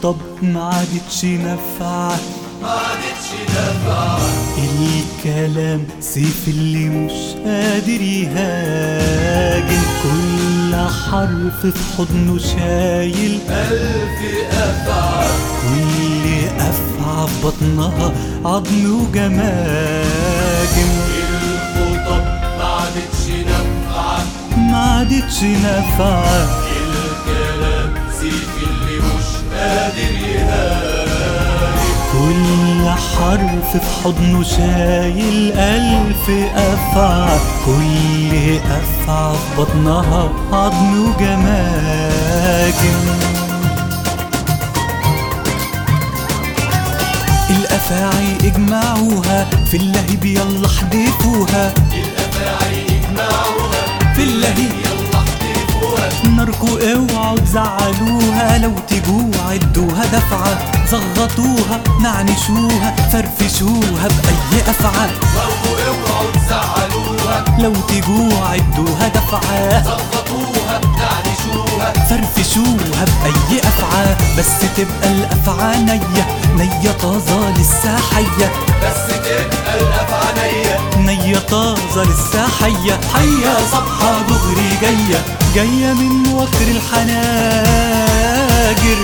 الخطب ما عادتش نافعة ما عادتش نافعة الكلام سيف اللي مش قادر يهاجم كل حرف في حضنه شايل ألف أفعى كل أفعى في بطنها عظم وجماجم الخطب ما عادتش نافعة ما عادتش نافعة الكلام سيف اللي مش قادر يهاجم كل حرف في حضنه شايل ألف أفعى كل أفعى في بطنها عظم وجماجم الأفاعي اجمعوها في اللهيب يلا احدفوها الأفاعي يجمعوها في اللهيب يلا احتفوها ناركو اوعوا تزعلوها لو تجوا عدوها دفعة زغطوها نعنشوها فرفشوها بأي أفعى برضو اوعوا تزعلوها لو تجوا عدوها دفعة ضغطوها نعنشوها فرفشوها بأي أفعى بس تبقى الأفعى نية نية طازة لسه حية بس تبقى الأفعى نية نية طازة لسه حية حية صبحة دغري جاية جاية من وكر الحناجر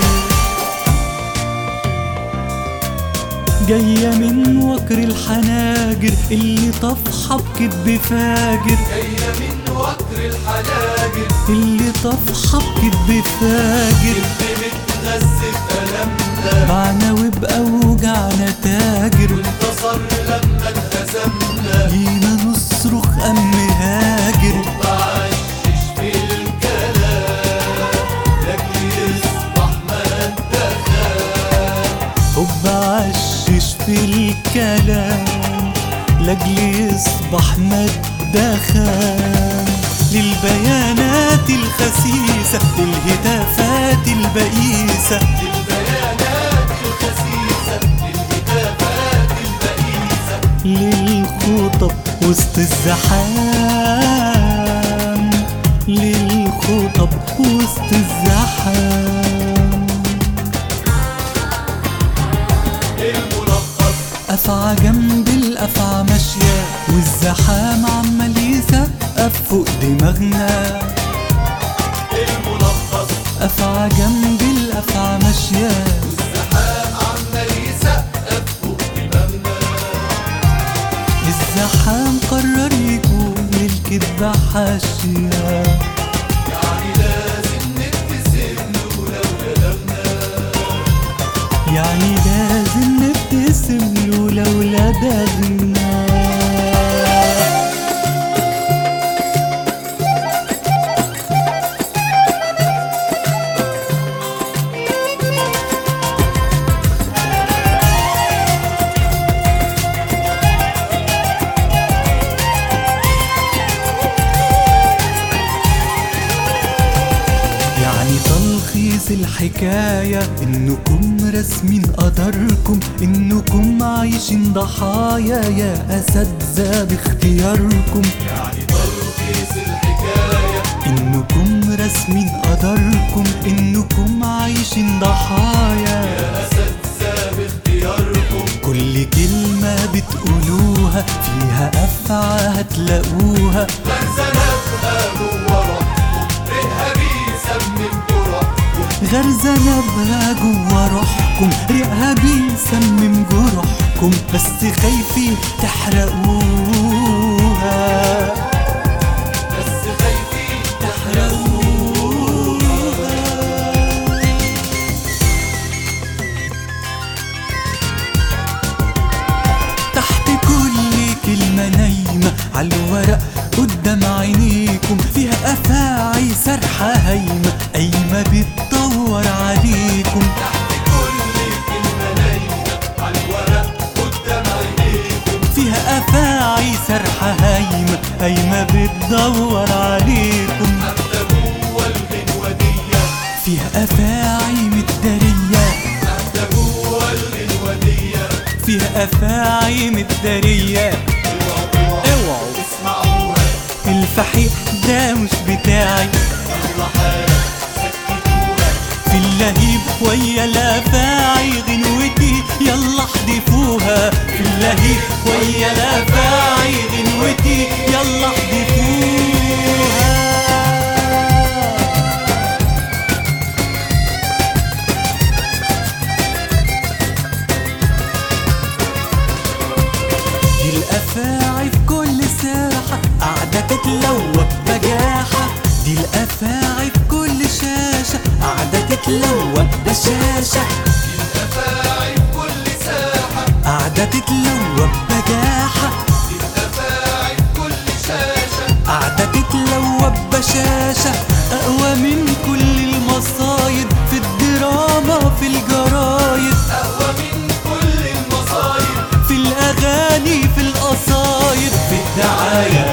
جاية من وكر الحناجر اللي طفحة بكدب فاجر جاية من وكر الحناجر اللي طفحة بكدب فاجر اللي متغذي بألمنا معنا وبأوجعنا تاجر انتصر لما اتهزمنا جينا نصرخ أم هاجر بعشش في الكلام لكن يصبح ما انتخاب حب عشش في الكلام لاجل يصبح مدخان للبيانات الخسيسة للهتافات البئيسة البيانات الخسيسة الهتافات البئيسة للخطب وسط الزحام للخطب وسط الزحام الملخص أفعى جنب الأفعى ماشية والزحام عمال يسقف فوق دماغنا الملخص أفعى جنب الأفعى ماشية الزحام عمال يسقف فوق دماغنا الزحام قرر يكون للكدبة حاشية يعني لازم نبتسم له لو كلامنا يعني لازم نبتسم له لولا دغنا يعني تلخيص الحكاية إنكم راسمين قدركم إنكم عايشين ضحايا يا أساتذة باختياركم يعني تلخيص الحكاية إنكم راسمين قدركم إنكم عايشين ضحايا أساتذة باختياركم كل كلمة بتقولوها فيها أفعى هتلاقوها غرزنا بقى جوه روحكم ريحها بيسمم جرحكم غرزة نبغى جوا روحكم ريقها بيسمم جروحكم بس خايفين تحرقوها بس خايفين تحرقوها تحت كل كلمة نايمة عالورق قدام عينيكم فيها أفاعي سرحة هايمة قايمة بتدور عليكم تحت كل كلمة نايمة على الورق قدام عينيكم فيها أفاعي سرحة هايمة قايمة بتدور عليكم حتى جوه الغنوة دي فيها أفاعي متدارية حتى جوه الغنوة دي فيها أفاعي متدارية اوعوا اسمعوها الفحيح ده مش بتاعي يلا حالا سكتوها في اللهيب ويا الافاعي غنوتي يلا احذفوها في اللهيب ويا الافاعي غنوتي يلا احذفوها دي الافاعي في كل ساحة قاعدة تتلوى بجاحة دي الافاعي في كل شاشة قاعدة تتلوى بشاشة الأفاعي في كل ساحة قاعدة تتلوى بجاحة الأفاعي في كل شاشة قاعدة تتلوى بشاشة أقوى من كل المصايد في الدراما في الجرايد أقوى من كل المصايب في الأغاني في القصايد في الدعاية